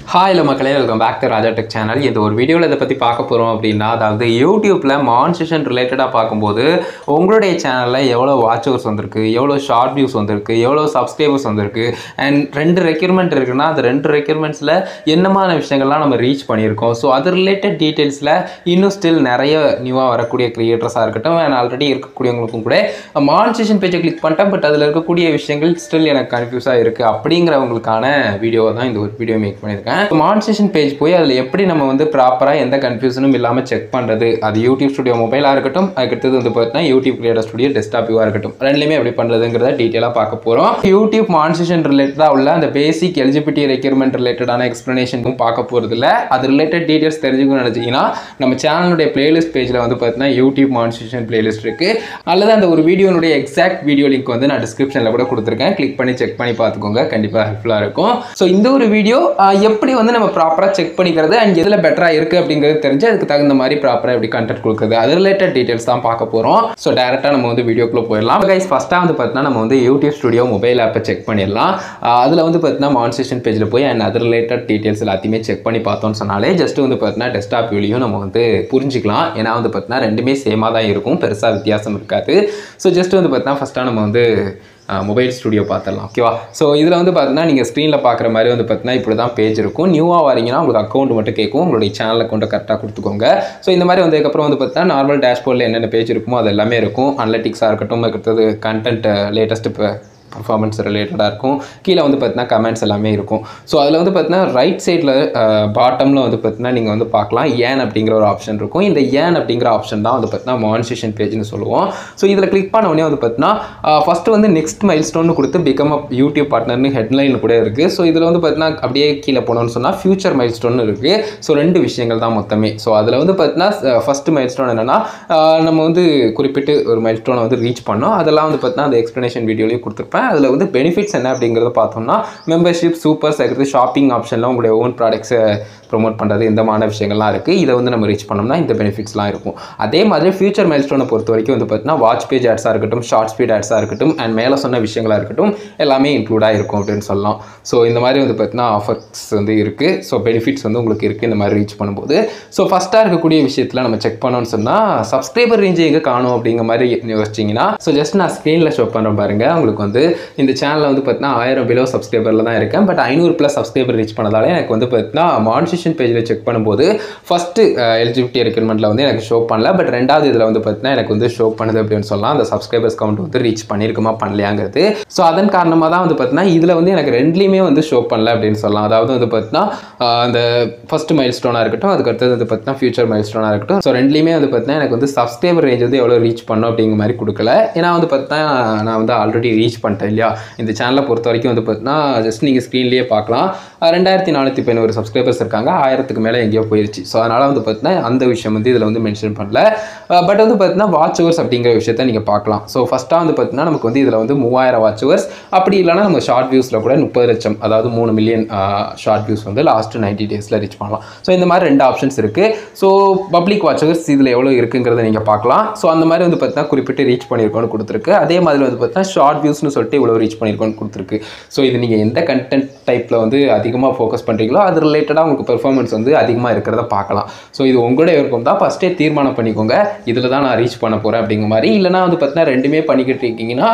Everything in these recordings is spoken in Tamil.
ஹாய் இல்லை மக்களே welcome back to Raja tech channel இந்த ஒரு வீடியோவில் இதை பற்றி பார்க்க போகிறோம் அப்படின்னா அதாவது யூடியூப்பில் மான்சேஷன் ரிலேட்டடாக பார்க்கும்போது உங்களுடைய சேனலில் எவ்வளோ வாட்சவர்ஸ் வந்திருக்கு எவ்வளோ ஷார்ட் வியூஸ் வந்திருக்கு எவ்வளோ சப்ஸ்கிரைபர்ஸ் வந்திருக்கு அண்ட் ரெண்டு ரெக்யூர்மெண்ட் இருக்குன்னா அந்த ரெண்டு ரெக்யூர்மெண்ட்ஸில் என்னமான விஷயங்கள்லாம் நம்ம ரீச் பண்ணியிருக்கோம் ஸோ அது ரிலேட்டட் டீட்டெயில்ஸில் இன்னும் ஸ்டில் நிறைய நியூவாக வரக்கூடிய க்ரியேட்டர்ஸாக இருக்கட்டும் அண்ட் ஆல்ரெடி இருக்கக்கூடியவங்களுக்கும் கூட மான்சேஷன் பேஜை கிளிக் பண்ணிட்டேன் பட் அதில் இருக்கக்கூடிய விஷயங்கள் ஸ்டில் எனக்கு கன்ஃபியூஸாக இருக்குது அப்படிங்கிறவங்களுக்கான வீடியோவை தான் இந்த ஒரு வீடியோ மேக் பண்ணியிருக்கேன் மான்சேஷன் பேஜ் போய் அதில் எப்படி நம்ம வந்து ப்ராப்பராக எந்த கன்ஃபியூஷனும் இல்லாமல் செக் பண்ணுறது அது யூடியூப் ஸ்டுடியோ மொபைலாக இருக்கட்டும் அதுக்கடுத்தது வந்து பார்த்தீங்கன்னா யூடியூப் கிரியேட்டர் ஸ்டுடியோ டெஸ்க்டாப் வியூவாக இருக்கட்டும் ரெண்டுலேயுமே எப்படி பண்ணுறதுங்கிறத டீட்டெயிலாக பார்க்க போகிறோம் யூடியூப் மான்சேஷன் ரிலேட்டடாக உள்ள அந்த பேசிக் எலிஜிபிலிட்டி ரெக்யர்மெண்ட் ரிலேட்டடான எக்ஸ்ப்ளனேஷனும் பார்க்க போகிறது இல்லை அது ரிலேட்டட் டீட்டெயில்ஸ் தெரிஞ்சுக்கணும்னு நினச்சிங்கன்னா நம்ம சேனலுடைய பிளேலிஸ்ட் பேஜில் வந்து பார்த்தீங்கன்னா யூடியூப் மான்சேஷன் பிளேலிஸ்ட் இருக்குது அல்லது அந்த ஒரு வீடியோனுடைய எக்ஸாக்ட் வீடியோ லிங்க் வந்து நான் டிஸ்கிரிப்ஷனில் கூட கொடுத்துருக்கேன் கிளிக் பண்ணி செக் பண்ணி பார்த்துக்கோங்க கண்டிப்பாக ஹெல்ப்ஃபுல்லாக இருக்கும் ஸோ இந்த ஒரு வீடியோ எப்படி வந்து நம்ம ப்ராப்பராக செக் பண்ணிக்கிறது அண்ட் எதில் பெட்டராக இருக்குது அப்படிங்கிறது தெரிஞ்சு அதுக்கு தகுந்த மாதிரி ப்ராப்பராக எப்படி கண்டென்ட் கொடுக்குறது அது ரிலேட்டட் டீட்டெயில்ஸ் தான் பார்க்க போகிறோம் ஸோ டேரெக்டாக நம்ம வந்து வீடியோக்குள்ளே போயிடலாம் கைஸ் ஃபஸ்ட்டாக வந்து பார்த்தீங்கன்னா நம்ம வந்து யூடியூப் ஸ்டுடியோ மொபைல் ஆப்பை செக் பண்ணிடலாம் அதில் வந்து பார்த்தீங்கன்னா மான்சேஷன் பேஜில் போய் அண்ட் அது ரிலேட்டட் டீட்டெயில்ஸ் எல்லாத்தையுமே செக் பண்ணி பார்த்தோம்னு சொன்னாலே ஜஸ்ட் வந்து பார்த்தீங்கன்னா டெஸ்க்டாப் வியூலையும் நம்ம வந்து புரிஞ்சிக்கலாம் ஏன்னா வந்து பார்த்தீங்கன்னா ரெண்டுமே சேமாக தான் இருக்கும் பெருசாக வித்தியாசம் இருக்காது ஸோ ஜஸ்ட் வந்து பார்த்தீங்கன்னா ஃபஸ்ட்டாக நம்ம வந்து மொபைல் ஸ்டுடியோ பார்த்துடலாம் ஓகேவா ஸோ இதில் வந்து பார்த்தீங்கன்னா நீங்கள் ஸ்க்ரீனில் பார்க்குற மாதிரி வந்து பார்த்தீங்கன்னா இப்படி தான் பேஜ் இருக்கும் நியூவாக வரீங்கன்னா உங்களுக்கு அக்கௌண்ட் மட்டும் கேட்கும் உங்களுடைய சேனல் அக்கௌண்ட்டை கரெக்டாக கொடுத்துக்கோங்க ஸோ இந்த மாதிரி வந்ததுக்கப்புறம் வந்து பார்த்தீங்கன்னா நார்மல் டேஷ்போர்டில் என்னென்ன பேஜ் இருக்குமோ அது எல்லாமே இருக்கும் அனலிட்டிக்ஸாக இருக்கட்டும் அடுத்தது கண்டென்ட் லேட்டஸ்ட் இப்போ பர்ஃபார்மன்ஸ் ரிலேட்டடாக இருக்கும் கீழே வந்து பார்த்தீங்கன்னா கமெண்ட்ஸ் எல்லாமே இருக்கும் ஸோ அதில் வந்து பார்த்தீங்கன்னா ரைட் சைடில் பாட்டமில் வந்து பார்த்தீங்கன்னா நீங்கள் வந்து பார்க்கலாம் ஏன் அப்படிங்கிற ஒரு ஆப்ஷன் இருக்கும் இந்த ஏன் அப்படிங்கிற ஆப்ஷன் தான் வந்து பார்த்தீங்கன்னா மானிசேஷன் பேஜ்னு சொல்லுவோம் ஸோ இதில் கிளிக் பண்ண உடனே வந்து பார்த்தீங்கன்னா ஃபஸ்ட்டு வந்து நெக்ஸ்ட் மைல் ஸ்டோன் கொடுத்து பிகம் அப் யூடியூப் பார்ட்னர்னு ஹெட்லைன் கூட இருக்குது ஸோ இதில் வந்து பார்த்தீங்கன்னா அப்படியே கீழே போனோம்னு சொன்னால் ஃபியூச்சர் மைல் ஸ்டோன் இருக்குது ஸோ ரெண்டு விஷயங்கள் தான் மொத்தமே ஸோ அதில் வந்து பார்த்தீங்கன்னா ஃபஸ்ட்டு மைல் ஸ்டோன் என்னென்னா நம்ம வந்து குறிப்பிட்டு ஒரு மைல் ஸ்டோனை வந்து ரீச் பண்ணோம் அதெல்லாம் வந்து பார்த்தீங்கன்னா அந்த எக்ஸ்ப்ளனேஷன் வீடியோலையும் கொடுத்துருப்பேன் அதில் வந்து பெனிஃபிட்ஸ் என்ன அப்படிங்கிறத பார்த்தோம்னா மெம்பர்ஷிப் சூப்பர் செக்ரட்டரி ஷாப்பிங் ஆப்ஷனில் உங்களுடைய ஓன் ப்ராடக்ட்ஸை ப்ரொமோட் பண்ணுறது இந்த மாதிரி விஷயங்கள்லாம் இருக்குது இதை வந்து நம்ம ரீச் பண்ணோம்னா இந்த பெனிஃபிட்ஸ்லாம் இருக்கும் அதே மாதிரி ஃபியூச்சர் மைல் ஸ்டோனை பொறுத்த வரைக்கும் வந்து பார்த்தீங்கன்னா வாட்ச் பேஜ் ஆட்ஸாக இருக்கட்டும் ஷார்ட் ஸ்பீட் ஆட்ஸாக இருக்கட்டும் அண்ட் மேலே சொன்ன விஷயங்களாக இருக்கட்டும் எல்லாமே இன்க்ளூடாக இருக்கும் அப்படின்னு சொல்லலாம் ஸோ இந்த மாதிரி வந்து பார்த்தீங்கன்னா ஆஃபர்ஸ் வந்து இருக்குது ஸோ பெனிஃபிட்ஸ் வந்து உங்களுக்கு இருக்குது இந்த மாதிரி ரீச் பண்ணும்போது ஸோ ஃபஸ்ட்டாக இருக்கக்கூடிய விஷயத்தில் நம்ம செக் பண்ணோம்னு சொன்னால் சப்ஸ்கிரைபர் ரேஞ்சை எங்கே காணும் அப்படிங்கிற மாதிரி யோசிச்சிங்கன்னா ஸோ ஜஸ்ட் நான் ஸ்க்ரீனில் ஷோ பண்ணுறேன் பாருங்கள் உங்களுக்கு வந்து இந்த சேனலில் வந்து பார்த்தீங்கன்னா ஆயிரம் பிலோ சப்ஸ்கிரைபரில் தான் இருக்கேன் பட் ஐநூறு ப்ளஸ் சப்ஸ்கிரைபர் ரீச் பண்ணதால எனக்கு வந்து பார்த்தீங்கன்னா மான்சேஷன் பேஜில் செக் பண்ணும்போது ஃபஸ்ட்டு எலிஜிபிலிட்டி ரெக்யூர்மெண்ட்டில் வந்து எனக்கு ஷோ பண்ணல பட் ரெண்டாவது இதில் வந்து பார்த்தீங்கன்னா எனக்கு வந்து ஷோ பண்ணுது அப்படின்னு சொல்லலாம் அந்த சப்ஸ்கிரைபர்ஸ் கவுண்ட் வந்து ரீச் பண்ணியிருக்குமா பண்ணலையாங்கிறது ஸோ அதன் காரணமாக தான் வந்து பார்த்தீங்கன்னா இதில் வந்து எனக்கு ரெண்டுலேயுமே வந்து ஷோ பண்ணல அப்படின்னு சொல்லலாம் அதாவது வந்து பார்த்தீங்கன்னா அந்த ஃபஸ்ட் மைல் ஸ்டோனாக இருக்கட்டும் அதுக்கு அடுத்தது வந்து பார்த்தீங்கன்னா ஃபியூச்சர் மைல் ஸ்டோனாக இருக்கட்டும் ஸோ ரெண்டுலேயுமே வந்து பார்த்தீங்கன்னா எனக்கு வந்து சப்ஸ்கிரைபர் ரேஞ்ச் வந்து எவ்வளோ ரீச் பண்ணும் அப்படிங்கிற மாதிரி கொடுக்கல ஏன்னா வந்து பார்த்தீங்கன்னா நான் வந்து ஆல்ரெடி ரீச் பண்ணிட்டேன் இல்லையா இந்த சேனலை பொறுத்த வரைக்கும் வந்து பார்த்தீங்கன்னா ஜஸ்ட் நீங்கள் ஸ்க்ரீன்லேயே பார்க்கலாம் ரெண்டாயிரத்தி நானூற்றி பதினோரு சப்ஸ்கிரைபர்ஸ் இருக்காங்க ஆயிரத்துக்கு மேலே எங்கேயோ போயிருச்சு ஸோ அதனால் வந்து பார்த்தீங்கன்னா அந்த விஷயம் வந்து இதில் வந்து மென்ஷன் பண்ணல பட் வந்து பார்த்தீங்கன்னா வாட்ச் ஹவர்ஸ் அப்படிங்கிற விஷயத்த நீங்கள் பார்க்கலாம் ஸோ ஃபஸ்ட்டாக வந்து பார்த்தீங்கன்னா நமக்கு வந்து இதில் வந்து மூவாயிரம் வாட்ச் ஹவர்ஸ் அப்படி இல்லைனா நம்ம ஷார்ட் வியூஸில் கூட முப்பது லட்சம் அதாவது மூணு மில்லியன் ஷார்ட் வியூஸ் வந்து லாஸ்ட் நைன்டி டேஸில் ரீச் பண்ணலாம் ஸோ இந்த மாதிரி ரெண்டு ஆப்ஷன்ஸ் இருக்குது ஸோ பப்ளிக் வாட்ச் ஹவர்ஸ் இதில் எவ்வளோ இருக்குங்கிறத நீங்கள் பார்க்கலாம் ஸோ அந்த மாதிரி வந்து பார்த்தீங்கன்னா குறிப்பிட்டு ரீச் பண்ணியிருக்கோன்னு கொடுத்துருக்கு அதே மாதிரி வந்து பார்த்தீங்கன்னா ஷார்ட் வியூஸ்னு சொல்லிட்டு இவ்வளோ ரீச் பண்ணியிருக்கோன்னு கொடுத்துருக்கு ஸோ இது நீங்கள் எந்த கண்டென்ட் டைப்பில் வந்து அதிகமாக ஃபோக்கஸ் பண்ணுறீங்களோ அது ரிலேட்டடாக உங்களுக்கு பெர்ஃபார்மன்ஸ் வந்து அதிகமாக இருக்கிறத பார்க்கலாம் ஸோ இது உங்களுடைய விருப்பம் தான் ஃபஸ்ட்டே தீர்மானம் பண்ணிக்கோங்க இதில் தான் நான் ரீச் பண்ண போகிறேன் அப்படிங்கிற மாதிரி இல்லைனா வந்து பார்த்தீங்கன்னா ரெண்டுமே பண்ணிக்கிட்டு இருக்கீங்கன்னா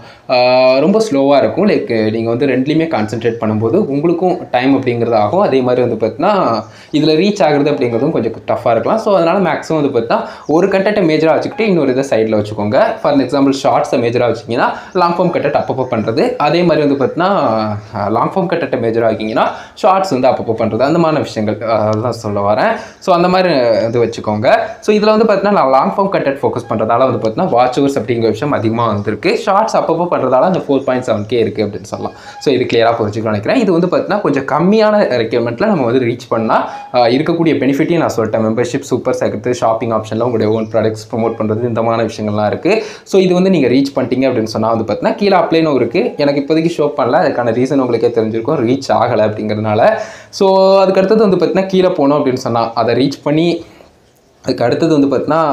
ரொம்ப ஸ்லோவாக இருக்கும் லைக் நீங்கள் வந்து ரெண்டுலேயுமே கான்சென்ட்ரேட் பண்ணும்போது உங்களுக்கும் டைம் அப்படிங்கிறது ஆகும் அதே மாதிரி வந்து பார்த்தீங்கன்னா இதில் ரீச் ஆகுறது அப்படிங்கிறதும் கொஞ்சம் டஃப்பாக இருக்கலாம் ஸோ அதனால் மேக்ஸிமம் வந்து பார்த்தீங்கன்னா ஒரு கண்டென்ட்டை மேஜராக வச்சுக்கிட்டு இன்னொரு இதை சைடில் வச்சுக்கோங்க ஃபார் எக்ஸாம்பிள் ஷார்ட்ஸை மேஜராக வச்சிங்கன்னா லாங் ஃபார்ம் கண்டென்ட் அப்பப்போ பண்ணுறது அதே மாதிரி வந்து பார்த்தீங்கன்னா லாங் ஃபார்ம் கண்டென்ட்டை மேஜராக வைக்கிங்கன்னா ஷார்ட்ஸ் வந்து அப்பப்போ பண்ணுறது அந்த மாதிரி விஷயங்கள் அதுதான் சொல்ல வரேன் ஸோ அந்த மாதிரி இது வச்சுக்கோங்க ஸோ இதில் வந்து பார்த்தீங்கன்னா நான் லாங் ஃபார்ம் கண்டென்ட் ஃபோக்கஸ் பண்ணுறதால வந்து பார்த்தீங்கன்னா வாட்ச் ஹவர்ஸ் அப்படிங்கிற விஷயம் அதிகமாக வந்திருக்கு ஷார்ட்ஸ் அப்பப்போ பண்ணுறதால அந்த ஃபோர் பாயிண்ட் செவன் கே இருக்குது அப்படின்னு சொல்லலாம் ஸோ இது கிளியராக புரிஞ்சுக்கணும் நினைக்கிறேன் இது வந்து பார்த்தீங்கன்னா கொஞ்சம் கம்மியான ரெக்யர்மெண்ட்டில் நம்ம வந்து ரீச் பண்ணால் இருக்கக்கூடிய பெனிஃபிட்டையும் நான் சொல்லிட்டேன் மெம்பர்ஷிப் சூப்பர் செக்ரட்டரி ஷாப்பிங் ஆப்ஷனில் உங்களுடைய ஓன் ப்ராடக்ட்ஸ் ப்ரொமோட் பண்ணுறது இந்த மாதிரி விஷயங்கள்லாம் இருக்குது ஸோ இது வந்து நீங்கள் ரீச் பண்ணிட்டீங்க அப்படின்னு சொன்னால் வந்து பார்த்தீங்கன்னா கீழே அப்ளைனும் இருக்குது எனக்கு இப்போதைக்கு ஷோ பண்ணல அதுக்கான ரீசன் உங்களுக்கே தெரிஞ்சிருக்கும் ரீச் ஆகலை அப்படிங்கிறதுனால ஸோ அதுக்கு அடுத்தது வந்து பார்த்தீங்கன்னா கீழே போனோம் அப்படின்னு சொன்னால் அதை ரீச் பண்ணி அதுக்கு அடுத்தது வந்து பார்த்தீங்கன்னா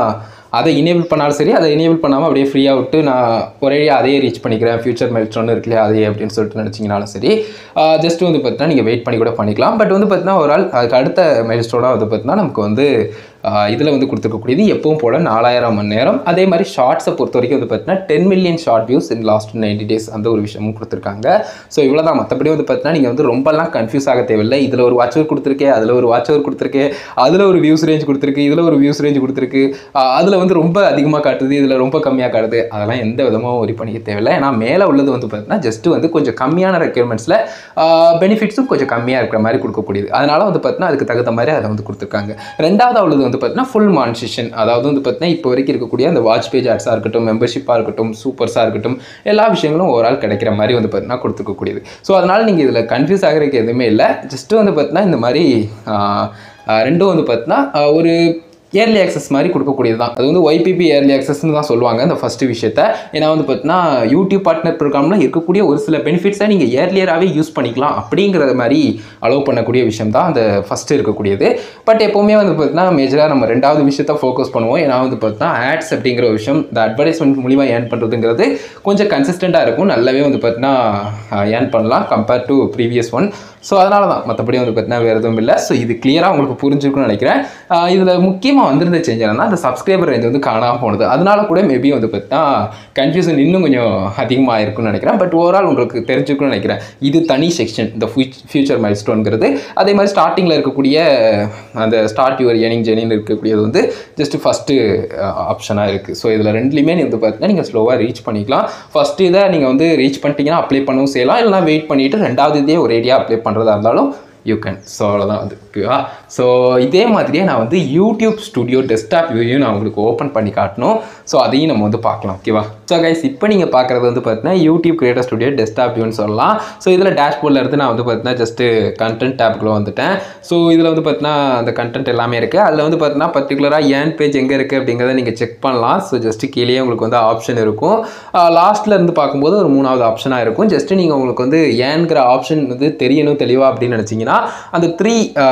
அதை இனேபிள் பண்ணாலும் சரி அதை இனேபிள் பண்ணாமல் அப்படியே ஃப்ரீயாக விட்டு நான் ஒரே அதே ரீச் பண்ணிக்கிறேன் ஃபியூச்சர் மைல்ஸ்டோன் இருக்கு இல்லையா அதே அப்படின்னு சொல்லிட்டு நினச்சிங்கனாலும் சரி ஜஸ்ட் வந்து பார்த்தீங்கன்னா நீங்கள் வெயிட் பண்ணி கூட பண்ணிக்கலாம் பட் வந்து பார்த்தீங்கன்னா ஒரு ஆள் அதுக்கு அடுத்த மைல்ஸ்டோனாக வந்து பார்த்தீங்கன்னா நமக்கு வந்து இதில் வந்து கொடுத்துருக்கக்கூடியது எப்பவும் போல் நாலாயிரம் மணி நேரம் அதே மாதிரி ஷார்ட்ஸை பொறுத்த வரைக்கும் வந்து பார்த்தீங்கன்னா ten million short views in last ninety days அந்த ஒரு விஷயமும் கொடுத்துருக்காங்க ஸோ இவ்வளோ தான் மற்றபடி வந்து பார்த்தீங்கன்னா நீங்கள் வந்து ரொம்பலாம் கன்ஃபியூஸ் ஆக தேவையில்லை இதில் ஒரு வாட்ச் அவர் கொடுத்துருக்கேன் அதில் ஒரு வாட்ச் அவர் கொடுத்துருக்கேன் அதில் ஒரு வியூஸ் ரேஞ்ச் கொடுத்துருக்கு இதில் ஒரு வியூஸ் ரேஞ்ச் கொடுத்துருக்கு அதில் வந்து ரொம்ப அதிகமாக காட்டுது இதில் ரொம்ப கம்மியாக காட்டுது அதெல்லாம் எந்த விதமும் ஒரி பண்ணிக்க தேவையில்லை ஏன்னா மேலே உள்ளது வந்து பார்த்தீங்கன்னா ஜஸ்ட் வந்து கொஞ்சம் கம்மியான ரெக்யர்மெண்ட்ஸில் பெனிஃபிட்ஸும் கொஞ்சம் கம்மியாக இருக்கிற மாதிரி கொடுக்கக்கூடியது அதனால வந்து பார்த்தீங்கன்னா அதுக்கு தகுந்த மாதிரி அதை வந்து கொடுத்துருக்காங்க ரெண்டாவது உள்ளது வந்து பார்த்தீங்கன்னா ஃபுல் மான்சேஷன் அதாவது வந்து பார்த்தீங்கன்னா இப்போ வரைக்கும் இருக்கக்கூடிய அந்த வாட்ச் பேஜ் ஆட்ஸாக இருக்கட்டும் மெம்பர்ஷிப்பாக இருக்கட்டும் சூப்பர்ஸாக இருக்கட்டும் எல்லா விஷயங்களும் ஓவரால் கிடைக்கிற மாதிரி வந்து பார்த்தீங்கன்னா கொடுத்துருக்கக்கூடியது ஸோ அதனால் நீங்கள் இதில் கன்ஃபியூஸ் ஆகிறதுக்கு எதுவுமே இல்லை ஜஸ்ட்டு வந்து பார்த்தீங்கன்னா இந்த மாதிரி ஆஹ், ஆஹ், ரெண்டும் வந்து பார்த்தீங்கன்னா ஆஹ், ஒரு ஏர்லி ஆக்சஸ் மாதிரி கொடுக்கக்கூடியது தான் அது வந்து ஒய்பிபி ஏர்லி ஆக்சஸ்னு தான் சொல்லுவாங்க இந்த ஃபஸ்ட்டு விஷயத்த ஏன்னா வந்து பார்த்தீங்கன்னா யூடியூப் பார்ட்னர் ப்ரோக்ராமில் இருக்கக்கூடிய ஒரு சில பெனிஃபிட்ஸை நீங்கள் ஏர்லியராகவே யூஸ் பண்ணிக்கலாம் அப்படிங்கிற மாதிரி அலோவ் பண்ணக்கூடிய விஷயம் தான் அந்த ஃபஸ்ட்டு இருக்கக்கூடியது பட் எப்போவுமே வந்து பார்த்தீங்கன்னா மேஜராக நம்ம ரெண்டாவது விஷயத்த ஃபோக்கஸ் பண்ணுவோம் ஏன்னா வந்து பார்த்தீங்கன்னா ஆட்ஸ் அப்படிங்கிற ஒரு விஷயம் இந்த அட்வர்டைஸ்மெண்ட் மூலிமா ஏர்ன் பண்ணுறதுங்கிறது கொஞ்சம் கன்சிஸ்டண்ட்டாக இருக்கும் நல்லாவே வந்து பார்த்தீங்கன்னா ஏர்ன் பண்ணலாம் compare to previous one so அதனால தான் மற்றபடி வந்து பார்த்தீங்கன்னா வேறு எதுவும் இல்லை ஸோ இது கிளியராக உங்களுக்கு புரிஞ்சிருக்கும்னு நினைக்கிறேன் இதில் முக்கியமாக வந்திருந்த சேஞ்ச் என்னன்னா அந்த சப்ஸ்கிரைபர் ரேஞ்ச் வந்து காணாமல் போனது அதனால கூட மேபி வந்து பார்த்தீங்கன்னா கன்ஃபியூஷன் இன்னும் கொஞ்சம் அதிகமாக இருக்கும்னு நினைக்கிறேன் பட் ஓவரால் உங்களுக்கு தெரிஞ்சிருக்கும்னு நினைக்கிறேன் இது தனி செக்ஷன் இந்த ஃபியூச்சர் மைல் ஸ்டோன்கிறது அதே மாதிரி ஸ்டார்டிங்கில் இருக்கக்கூடிய அந்த ஸ்டார்ட் யுவர் ஏர்னிங் ஜெர்னின்னு இருக்கக்கூடியது வந்து ஜஸ்ட் ஃபஸ்ட்டு ஆப்ஷனாக இருக்குது ஸோ இதில் ரெண்டுலேயுமே வந்து பார்த்தீங்கன்னா நீங்கள் ஸ்லோவாக ரீச் பண்ணிக்கலாம் ஃபஸ்ட்டு இதை நீங்கள் வந்து ரீச் பண்ணிட்டீங்கன்னா அப்ளை பண்ணவும் செய்யலாம் இல்லைனா வெயிட் பண்ணிவிட்டு ரெண்டாவது இதே ஒரு ஏரியா அப்ளை பண்ணுறதா இருந்தாலும் யூ கேன் ஸோ அவ்வளோதான் அது ஓகேவா ஸோ இதே மாதிரியே நான் வந்து யூடியூப் ஸ்டுடியோ டெஸ்க்டாப் வியூவையும் நான் உங்களுக்கு ஓப்பன் பண்ணி காட்டணும் ஸோ அதையும் நம்ம வந்து பார்க்கலாம் ஓகேவா ஸோ கைஸ் இப்போ நீங்கள் பார்க்குறது வந்து பார்த்தீங்கன்னா யூடியூப் கிரியேட்டர் ஸ்டுடியோ டெஸ்க்டாப் வியூன்னு சொல்லலாம் ஸோ இதில் டேஷ்போர்டில் இருந்து நான் வந்து பார்த்தீங்கன்னா ஜஸ்ட்டு கண்டென்ட் டேப்புக்குள்ளே வந்துட்டேன் ஸோ இதில் வந்து பார்த்தீங்கன்னா அந்த கண்டென்ட் எல்லாமே இருக்குது அதில் வந்து பார்த்தீங்கன்னா பர்டிகுலராக ஏன் பேஜ் எங்கே இருக்குது அப்படிங்கிறத நீங்கள் செக் பண்ணலாம் ஸோ ஜஸ்ட்டு கீழே உங்களுக்கு வந்து ஆப்ஷன் இருக்கும் லாஸ்ட்டில் இருந்து பார்க்கும்போது ஒரு மூணாவது ஆப்ஷனாக இருக்கும் ஜஸ்ட்டு நீங்கள் உங்களுக்கு வந்து ஏன்கிற ஆப்ஷன் வந்து தெரியணும் தெளிவாக அப்படின்னு நினச்சிங்கன்னா அந்த த்ரீ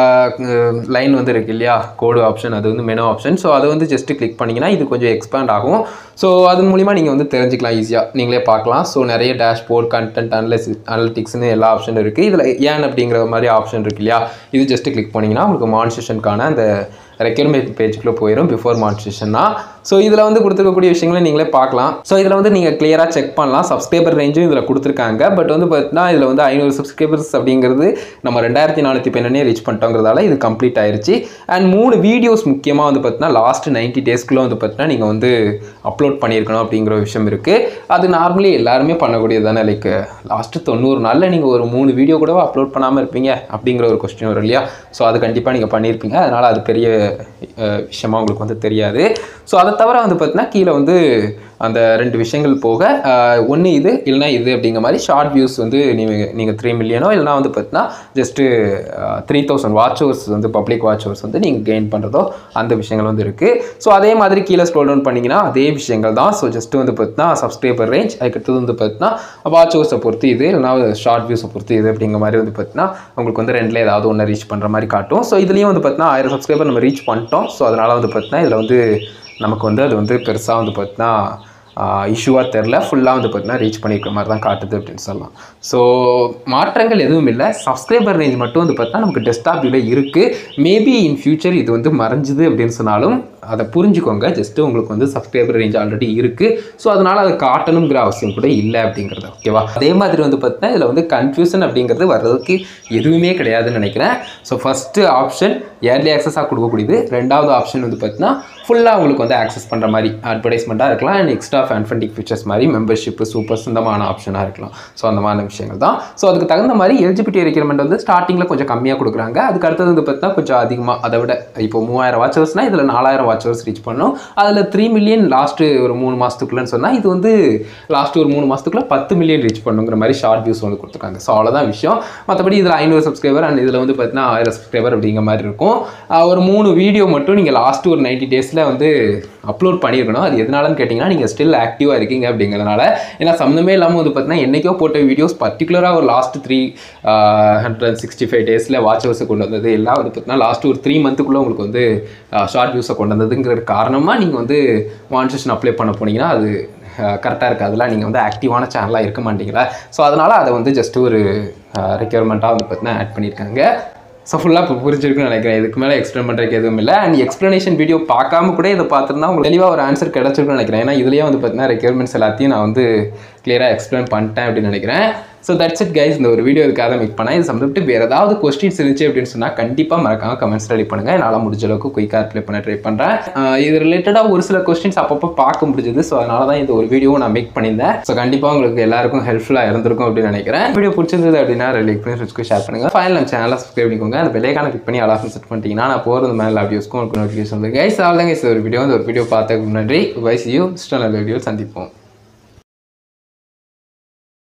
லைன் வந்து இருக்கு இல்லையா கோடு ஆப்ஷன் அது வந்து மெனு ஆப்ஷன் ஸோ அதை வந்து ஜஸ்ட்டு கிளிக் பண்ணிங்கன்னா இது கொஞ்சம் எக்ஸ்பேண்ட் ஆகும் ஸோ அது மூலிமா நீங்கள் வந்து தெரிஞ்சுக்கலாம் ஈஸியாக நீங்களே பார்க்கலாம் ஸோ நிறைய டேஷ்போர்ட் கண்டென்ட் அனலிஸ் அனலிட்டிக்ஸ்னு எல்லா ஆப்ஷனும் இருக்குது இதில் ஏன் அப்படிங்கிற மாதிரி ஆப்ஷன் இருக்கு இல்லையா இது ஜஸ்ட்டு கிளிக் பண்ணிங்கன்னா உங்களுக்கு மான்சேஷனுக்கான அந்த ரெக்யர்மெண்ட் பேஜுக்குள்ளே போயிடும் பிஃபோர் மான்சேஷன்னா ஸோ இதில் வந்து கொடுத்துருக்கக்கூடிய விஷயங்களை நீங்களே பார்க்கலாம் ஸோ இதில் வந்து நீங்கள் கிளியராக செக் பண்ணலாம் சப்ஸ்கிரைபர் ரேஞ்சும் இதில் கொடுத்துருக்காங்க பட் வந்து பார்த்தீங்கன்னா இதில் வந்து ஐநூறு சப்ஸ்கிரைபர்ஸ் அப்படிங்கிறது நம்ம ரெண்டாயிரத்தி நானூற்றி பன்னெண்டே ரீச் பண்ணிட்டோங்கிறதால இது கம்ப்ளீட் ஆயிருச்சு அண்ட் மூணு வீடியோஸ் முக்கியமாக வந்து பார்த்தீங்கன்னா லாஸ்ட் நைன்ட்டி டேஸ்க்குள்ளே வந்து பார்த்தீங்கன்னா நீங்கள் வந்து அப்லோட் பண்ணியிருக்கணும் அப்படிங்கிற ஒரு விஷயம் இருக்குது அது நார்மலி எல்லாருமே பண்ணக்கூடியது தானே லைக் லாஸ்ட்டு தொண்ணூறு நாளில் நீங்கள் ஒரு மூணு வீடியோ கூட அப்லோட் பண்ணாமல் இருப்பீங்க அப்படிங்கிற ஒரு கொஸ்டின் வரும் இல்லையா ஸோ அது கண்டிப்பாக நீங்கள் பண்ணியிருப்பீங்க அதனால் அது பெரிய அஹ், விஷயமா உங்களுக்கு வந்து தெரியாது ஸோ அதை தவிர வந்து பார்த்தீங்கன்னா கீழே வந்து அந்த ரெண்டு விஷயங்கள் போக ஒன்று இது இல்லைனா இது அப்படிங்கிற மாதிரி ஷார்ட் வியூஸ் வந்து நீங்கள் நீங்கள் த்ரீ மில்லியனோ இல்லைனா வந்து பார்த்தீங்கன்னா just three thousand watch hours வந்து பப்ளிக் வாட்ச் ஹவர்ஸ் வந்து நீங்கள் கெயின் பண்ணுறதோ அந்த விஷயங்கள் வந்து இருக்குது ஸோ அதே மாதிரி கீழே ஸ்க்ரோல் டவுன் பண்ணிங்கன்னா அதே விஷயங்கள் தான் ஸோ ஜஸ்ட்டு வந்து பார்த்தீங்கன்னா சப்ஸ்கிரைபர் ரேஞ்ச் அதுக்கடுத்தது வந்து பார்த்தீங்கன்னா வாட்ச் ஹவர்ஸை பொறுத்து இது இல்லைனா ஷார்ட் வியூஸை பொறுத்து இது அப்படிங்கிற மாதிரி வந்து பார்த்தீங்கன்னா உங்களுக்கு வந்து ரெண்டில் ஏதாவது ஒன்று ரீச் பண்ணுற மாதிரி காட்டும் ஸோ இதுலேயும் வந்து பார்த்தீங்கன்னா ஆயிரம் சப்ஸ்கிரைபர் நம்ம ரீச் பண்ணிட்டோம் ஸோ அதனால் வந்து பார்த்தீங்கன்னா இதில் வந்து நமக்கு வந்து அது வந்து பெருசாக வந்து பார்த்தீங்கன்னா இஷ்யூவாக தெரில ஃபுல்லாக வந்து பார்த்தீங்கன்னா ரீச் பண்ணியிருக்க மாதிரி தான் காட்டுது அப்படின்னு சொல்லலாம் ஸோ மாற்றங்கள் எதுவும் இல்லை சப்ஸ்கிரைபர் ரேஞ்ச் மட்டும் வந்து பார்த்தா நமக்கு டெஸ்க்டாப் வியூவில் இருக்குது மேபி இன் ஃபியூச்சர் இது வந்து மறைஞ்சுது அப்படின்னு சொன்னாலும் அதை புரிஞ்சுக்கோங்க ஜஸ்ட்டு உங்களுக்கு வந்து சப்ஸ்கிரைபர் ரேஞ்ச் ஆல்ரெடி இருக்குது ஸோ அதனால் அதை காட்டணுங்கிற அவசியம் கூட இல்லை அப்படிங்கிறது ஓகேவா அதே மாதிரி வந்து பார்த்தீங்கன்னா இதில் வந்து கன்ஃபியூஷன் அப்படிங்கிறது வர்றதுக்கு எதுவுமே கிடையாதுன்னு நினைக்கிறேன் ஸோ ஃபஸ்ட்டு ஆப்ஷன் ஏர்லி ஆக்சஸாக கொடுக்கக்கூடியது ரெண்டாவது ஆப்ஷன் வந்து பார்த்தீங்கன்னா ஃபுல்லாக உங்களுக்கு வந்து ஆக்சஸ் பண்ணுற மாதிரி அட்வர்டைஸ்மெண்ட்டாக இருக்கலாம் அண்ட் எக்ஸ்ட்ரா ஃபேன்ஃபண்டிக் ஃபீச்சர்ஸ் மாதிரி மெம்பர்ஷிப் சூப்பர் சொந்தமான ஆப்ஷனாக இருக்கலாம் ஸோ அந்த மாதிரி விஷயங்கள் தான் ஸோ அதுக்கு தகுந்த மாதிரி எலிஜிபிலிட்டி ரெக்யர்மெண்ட் வந்து ஸ்டார்டிங்கில் கொஞ்சம் கம்மியாக கொடுக்குறாங்க அதுக்கு அடுத்தது வந்து பார்த்தீங்கன்னா கொஞ்சம் அதிகமாக அதை விட இப்போ மூவாயிரம் வாட்சர்ஸ்னால் இதில் நாலாயிரம் வாட்சர்ஸ் ரீச் பண்ணணும் அதில் த்ரீ மில்லியன் லாஸ்ட்டு ஒரு மூணு மாதத்துக்குள்ளேன்னு சொன்னால் இது வந்து லாஸ்ட்டு ஒரு மூணு மாதத்துக்குள்ள பத்து மில்லியன் ரீச் பண்ணுங்கிற மாதிரி ஷார்ட் வியூஸ் வந்து கொடுத்துருக்காங்க ஸோ அவ்வளோதான் விஷயம் மற்றபடி இதில் ஐநூறு சப்ஸ்கிரைபர் அண்ட் இதில் வந்து பார்த்தீங்கன்னா ஆயிரம் சப்ஸ்கிரைபர் அப்படிங்கிற மாதிரி இருக்கும் ஆஹ் ஒரு மூணு வீடியோ மட்டும் நீங்கள் லாஸ்ட்டு ஒரு நைன்ட்டி டேஸில் வந்து அப்லோட் பண்ணியிருக்கணும் அது எதனாலன்னு கேட்டிங்கன்னா நீங்கள் ஸ்டில் ஆக்டிவாக இருக்கீங்க அப்படிங்கிறதுனால ஏன்னா சம்மந்தமே இல்லாமல் வந்து பார்த்தீங்கன்னா என்றைக்கோ போட்ட வீடியோஸ் பர்டிகுலராக ஒரு last three hundred sixty five டேஸில் வாட்ச் ஹவர்ஸை கொண்டு வந்தது எல்லாம் வந்து பார்த்தீங்கன்னா லாஸ்ட் ஒரு த்ரீ மந்த்துக்குள்ளே உங்களுக்கு வந்து ஷார்ட் வியூஸை கொண்டு வந்ததுங்கிற காரணமாக நீங்கள் வந்து மான்சேஷன் அப்ளை பண்ண போனீங்கன்னா அது கரெக்டாக இருக்குது அதெல்லாம் நீங்கள் வந்து ஆக்டிவான சேனலாக இருக்க மாட்டீங்களா ஸோ அதனால் அதை வந்து ஜஸ்ட் ஒரு ரெக்யர்மெண்ட்டாக வந்து பார்த்தீங்கன்னா ஆட் பண்ணியிருக்காங்க ஸோ ஃபுல்லாக இப்போ புரிஞ்சிருக்குன்னு நினைக்கிறேன் இதுக்கு மேலே எக்ஸ்பிளைன் பண்ணுறதுக்கு எதுவும் இல்லை அண்ட் எக்ஸ்ப்ளனேஷன் வீடியோ பார்க்காம கூட இதை பார்த்துருந்தா உங்களுக்கு தெளிவாக ஒரு ஆன்சர் கிடச்சிருக்குன்னு நினைக்கிறேன் ஏன்னா இதுலேயே வந்து பார்த்தீங்கன்னா ரெக்யர்மெண்ட்ஸ் எல்லாத்தையும் நான் வந்து கிளியராக எக்ஸ்பிளைன் பண்ணிட்டேன் அப்படின்னு நினைக்கிறேன் ஸோ தட்ஸ் இட் கைஸ் இந்த ஒரு வீடியோ இதுக்காக மேக் பண்ணேன் இது சம்மந்தப்பட்டு வேறு ஏதாவது கொஸ்டின்ஸ் இருந்துச்சு அப்படின்னு சொன்னால் கண்டிப்பாக மறக்காம கமெண்ட்ஸ் ரெடி பண்ணுங்கள் என்னால் முடிஞ்ச அளவுக்கு குயிக்காக ரிப்ளை பண்ண ட்ரை பண்ணுறேன் இது ரிலேட்டடாக ஒரு சில கொஸ்டின்ஸ் அப்பப்போ பார்க்க முடிஞ்சது ஸோ அதனால தான் இந்த ஒரு வீடியோவும் நான் மேக் பண்ணியிருந்தேன் ஸோ கண்டிப்பாக உங்களுக்கு எல்லாருக்கும் ஹெல்ப்ஃபுல்லாக இருந்திருக்கும் அப்படின்னு நினைக்கிறேன் வீடியோ பிடிச்சிருந்தது அப்படின்னா லைக் பண்ணி ஃப்ரெண்ட்ஸ்க்கு ஷேர் பண்ணுங்கள் ஃபைனல் நம்ம சேனலை சப்ஸ்கிரைப் பண்ணிக்கோங்க அந்த பெல்லைக்கான கிளிக் பண்ணி அலாசம் செட் பண்ணிட்டீங்கன்னா நான் போகிறது மேலே வீடியோஸ்க்கும் உங்களுக்கு நோட்டிஃபிகேஷன் வந்து கைஸ் அவ்வளோதான் கைஸ் ஒரு வீடியோ இந்த ஒரு வீடியோ பார்த்ததுக்கு முன்னாடி வைஸ் யூ ஸ்டான வீடியோ சந்திப்போம்